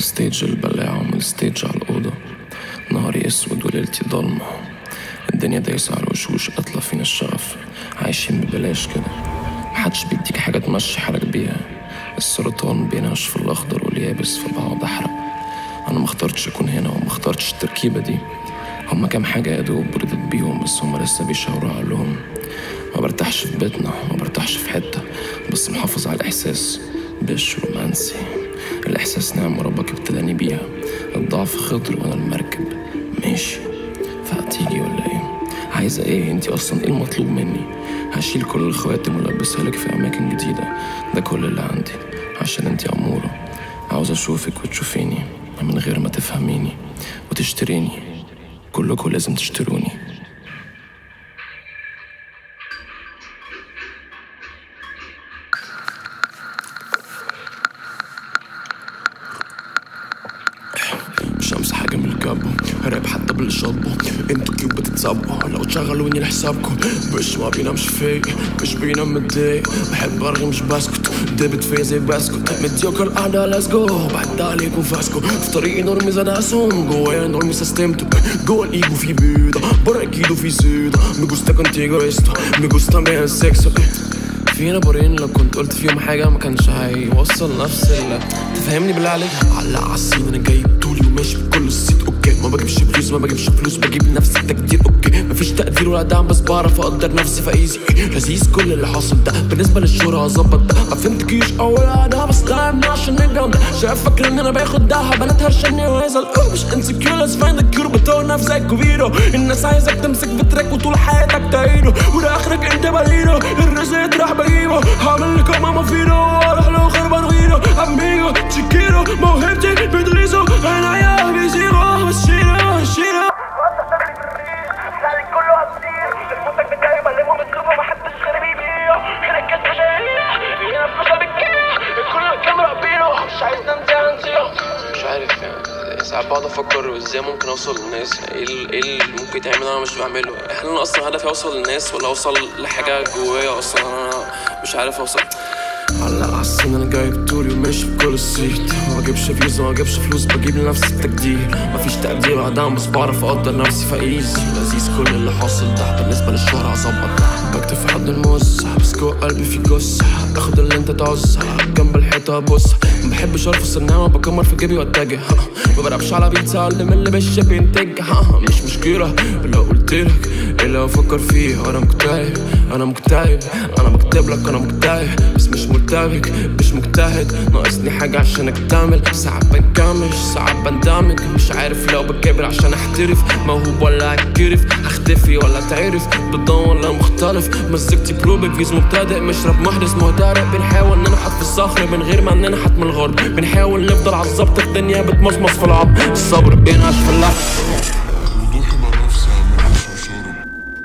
الستيج البلاعة ومن الستيج على الأوضة نهاري أسود وليلتي ضلمة الدنيا دايسة على وشوش قاتلة فينا الشغف عايشين ببلاش كده محدش بيديك حاجة تمشي حالك بيها السرطان بينعش في الأخضر واليابس فبقعد أحرق أنا مختارتش أكون هنا ومختارتش التركيبة دي هما كام حاجة يا دوب رضيت بيهم بس هما لسه بيشاوروا عليهم ما برتاحش في بيتنا ما برتاحش في حتة بس محافظ على الإحساس بش رومانسي الإحساس نعمة ربك ابتلاني بيها الضعف خضر وأنا المركب ماشي فهتيجي ولا إيه عايزة إيه أنتي أصلا إيه المطلوب مني هشيل كل الخواتم والبسها لك في أماكن جديدة ده كل اللي عندي عشان أنتي أمورة عاوز أشوفك وتشوفيني من غير ما تفهميني وتشتريني كلكم لازم تشتروني مش همسح حاجة من الكابو راب حتى باللي شطبه انتوا كيوب بتتصبوا لو تشغلوني لحسابكم مش ما بينامش فيا مش بينام متضايق بحب ارغي مش بسكت دبت فيا زي بسكت مديوكر القعدة ليتس جو بعد عليكم فاسكو في طريقي نورمي زاد اسهم جوايا نورمي سيستمتو جوا الايجو في بيضة برا اكيدو في سيدة me gusta contigo esto me gusta bien el sexo في نبرين لو كنت قلت فيهم حاجة ما كانش هيوصل نفس ال تفهمني بالله عليك علق عالسين انا جايب طولي وماشي بكل الصيت اوكي ما بجيبش فلوس ما بجيبش فلوس بجيب نفسي تقدير اوكي مفيش تقدير ولا دعم بس بعرف اقدر نفسي فايزي لذيذ كل اللي حاصل ده بالنسبة للشهرة هظبط ده ما فهمتكيش اول انا بس تعبنا عشان نجرم ده شايف فاكر ان انا باخد ده بنات هرشني وعايز القلب مش انسكيور let's find the cure بتقول نفسك كبيرة الناس عايزك تمسك بتراك وطول حياتك تعيده وده اخرك انت باليرو الرزق راح بجيبه هعمل لك ماما فيرو واروح له خربان غيره اميجو تشيكيرو موهبتي بتغيظه عينيا بيزيغو بس شيرو شيرو ذلك كله هتصير المنتج بتاعي بلمه بتجيبه محدش غيري بيبيعه هنا الكاس مش هيبيع هنا الفلوس بتجيع الكل الكاميرا بينه مش عايز ننسى ننسيه مش عارف يعني ساعات بقعد افكر ازاي ممكن اوصل للناس ايه ال- ايه اللي ممكن يتعمل انا مش بعمله هل انا اصلا هدفي اوصل للناس ولا اوصل لحاجه جوايا اصلا انا مش عارف اوصل علق عالسن انا جايب طولي وماشي بكل الصيت ما بجيبش فيوز ما بجيبش فلوس بجيب لنفسي التقدير مفيش تقدير ولا دعم بس بعرف اقدر نفسي فايزي لذيذ كل اللي حاصل ده بالنسبه للشهرة هظبط بكتب في حد الموس بس جوه قلبي في جثة باخد اللي انت تعوزها جنب الحيطة ابص ما بحبش ارفض النعمة بكمر في جيبي واتجه ما برقبش على بيتزا اقل من اللي بش بينتج ها، مش مشكلة لو قلتلك ايه اللي افكر فيه انا مكتئب انا مكتئب انا بكتب لك انا مكتئب بس مش مرتبك مش مجتهد ناقصني حاجة عشان اكتمل ساعات بنكمش ساعات بندمج مش عارف لو بكبر عشان احترف موهوب ولا اتكرف هختفي ولا اتعرف بالضوء ولا مختلف مسكتي بروبك فيز مبتدئ مشرب محدث مهترئ بنحاول ننحت في الصخر من غير ما ننحت من الغرب بنحاول نفضل على الظبط في الدنيا بتمصمص في العظم الصبر بينعش في اللحم وضوحي مع نفسي عمال شوشرة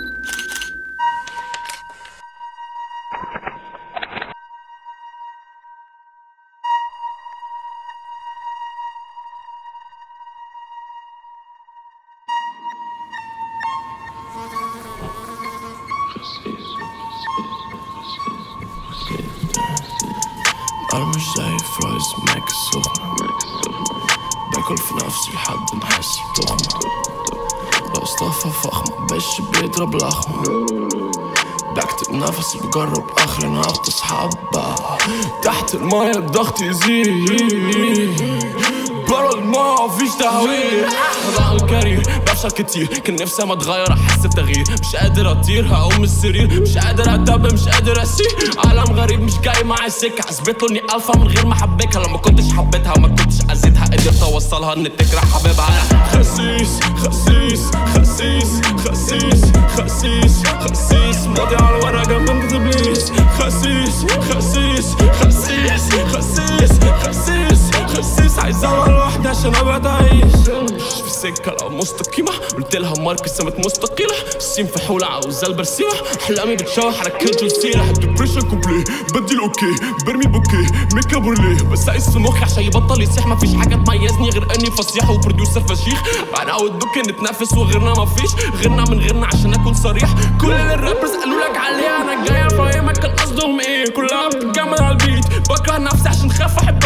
انا مش زي فرايز ماك السخنة باكل في نفسي لحد ما احس بتخمة بصطفى فخمة بش بيضرب لخمة بكتب نفسي بجرب اخر انا اغطس حبة تحت المايه الضغط يزيد برا المايه مفيش تهويل هضع الكارير بفشل كتير كان نفسي اما اتغير احس بتغيير مش قادر اطير هقوم من السرير مش قادر اتب مش قادر اسير عالم غريب مش جاي معايا سكه حسبت له اني الفا من غير ما احبكها لما كنتش حبيتها وما كنتش اذيتها قدرت اوصلها ان تكره حبيبها خسيس خسيس خسيس خسيس خسيس خسيس ماضي على الورقه جنب انت ابليس خسيس خسيس خسيس خسيس خسيس خسيس عايز اعمل واحدة عشان ابقى تعيش مش في سكة لو مستقيمة قلت لها مارك سمت مستقيلة السين في حولة عاوزة البرسيمة احلامي بتشوح على كيل سيرة ديبريشن كومبلي بدي الاوكي برمي بوكي ميكا بورلي بس عايز في مخي عشان يبطل يصيح مفيش حاجة تميزني غير اني فصيح وبروديوسر فشيخ انا ودوك نتنافس وغيرنا مفيش غيرنا من غيرنا عشان اكون صريح كل اللي الرابرز قالوا لك عليها انا جاي افهمك كان قصدهم ايه كلها بتتجمل على البيت بكره نفسي عشان خاف احبك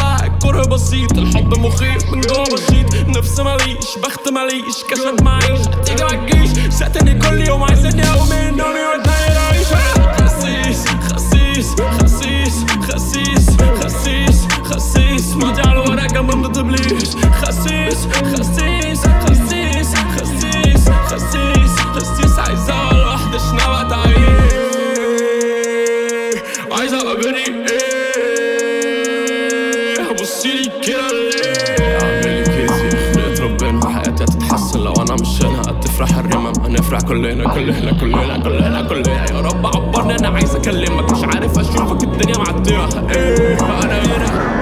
الكره بسيط الحب مخيف من جوه بخيط نفس ماليش بخت ماليش كشف معيش تيجي عالجيش ساتني كل يوم عايزني اقوم من نومي واتنيل اعيش خسيس خسيس خسيس خسيس خسيس خسيس ماضي على الورق جنب من ابليس خسيس خسيس خسيس خسيس خسيس خسيس عايز اقعد لوحدي عشان ابقى تعيش عايز ابقى بريء ايه بصيلي كده ليه اعملي كيزي خلقت ربنا حياتي هتتحسن لو انا مش هنا هتفرح الرمم هنفرح كلنا كلنا كلنا كلنا كلنا يا رب عبرني انا عايز اكلمك مش عارف اشوفك الدنيا معديه ايه انا هنا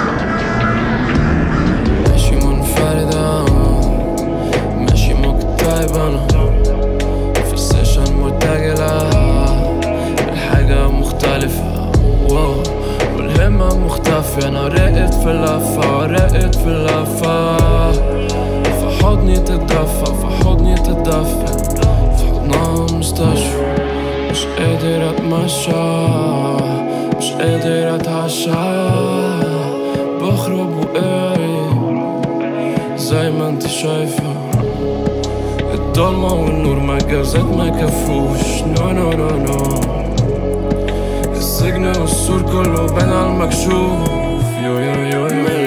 ماشي منفردة ماشي مكتئب انا في السيشن مرتجلة الحاجة مختلفة واو والهمة مختفية أنا راقد في اللفة راقد في اللفة في حضني تتدفى في حضني تتدفى في حضنها مستشفى مش قادر أتمشى مش قادر أتعشى بخرب وقاري زي ما انت شايفه الضلمة والنور مجازات ما كفوش نو نو نو نو السجن والسور كله بان على المكشوف يو يو يو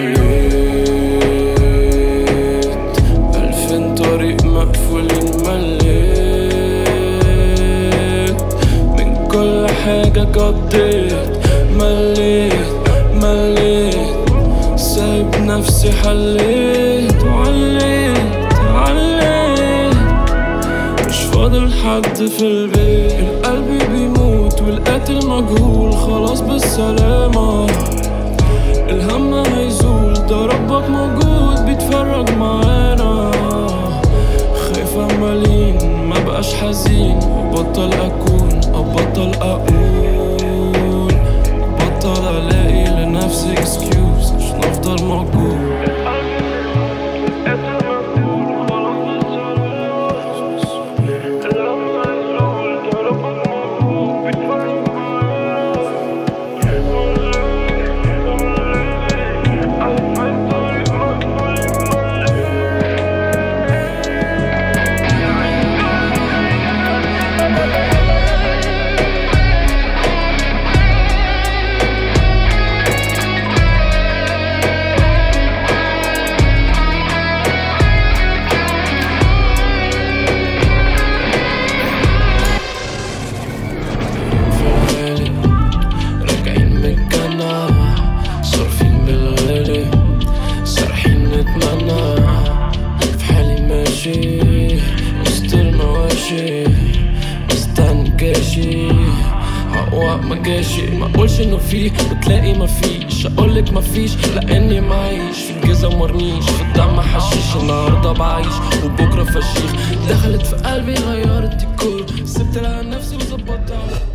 مليت ألفين طريق مقفولين مليت من كل حاجة قضيت مليت مليت سايب نفسي حليت وعليت عليت مش فاضل حد في البيت القلب بيموت والقاتل مجهول خلاص بالسلامة الهم هيزول ده ربك موجود بيتفرج معانا خايف مالين ما بقاش حزين وبطل اكون او بطل اقول بطل الاقي لنفسي اكسكيوز عشان افضل موجود غالي راجعين من الجنة صارفين بالغالي سارحين نتمنى في حالي ماشي وسط المواشي مستني كاشي هقوى ما جاشي ما اقولش انه فيه وتلاقي ما فيش اقولك ما فيش لاني معيش في الجيزه ومرميش في الدم حشيش النهارده بعيش وبكره فشيخ دخلت في قلبي غيرت الكل سبت لها نفسي وظبطت على